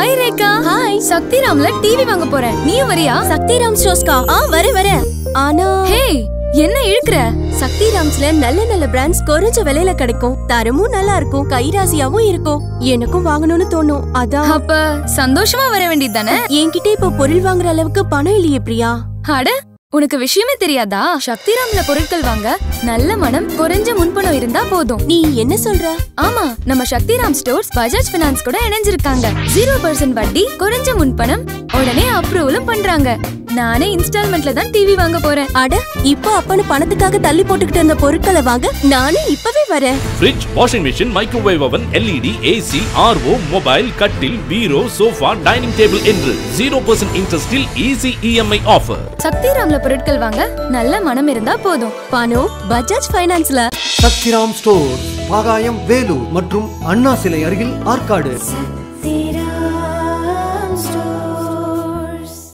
hi Rekha hi சக்திராம்ல TV வாங்க போறேன் நீயும் வரியா சக்திராம் ஸ்டோர்ஸ்கா ஆ வரேன் வரேன் ஆனா ஹே என்ன இழுக்குற சக்திராம்ஸ்ல நல்ல நல்ல பிராண்ட்ஸ் குறைஞ்ச விலையில கிடைக்கும் தரமும் நல்லா இருக்கும் கைராசியாவும் இருக்கும் எனக்கும் வாங்கணும்னு தோணும் அதான் அப்ப சந்தோஷமா வர வேண்டியது தானே என்கிட்ட இப்ப பொருள் வாங்குற அளவுக்கு பணம் இல்லையே பிரியா அட உனக்கு விஷயமே தெரியாதா சக்திராம்ல பொருட்கள் வாங்க நல்ல மனம் குறைஞ்ச முன்பணம் இருந்தா போதும் நீ என்ன சொல்ற ஆமா நம்ம சக்திராம் ஸ்டோர்ஸ் பஜாஜ் பினான்ஸ் கூட இணைஞ்சிருக்காங்க ஜீரோ பர்சன்ட் வட்டி குறைஞ்ச முன்பணம் உடனே அப்ரூவலும் பண்றாங்க நானே இன்ஸ்டால்மெண்ட்ல தான் டிவி வாங்க போறேன் அட இப்போ அப்பனு பணத்துக்காக தள்ளி போட்டுக்கிட்டு இருந்த பொருட்களை வாங்க நானே இப்பவே வரேன் fridge washing machine microwave oven LED AC RO mobile கட்டில் பீரோ சோஃபா டைனிங் டேபிள் என்று ஜீரோ பர்சன்ட் இன்ட்ரெஸ்டில் ஈஸி இஎம்ஐ ஆஃபர் சக்திராம்ல பொருட்கள் வாங்க நல்ல மனம் இருந்தா போதும் பணம் பஜாஜ் ஃபைனான்ஸ்ல சக்திராம் ஸ்டோர் பாகாயம் வேலூர் மற்றும் அண்ணா சிலை அருகில் ஆற்காடு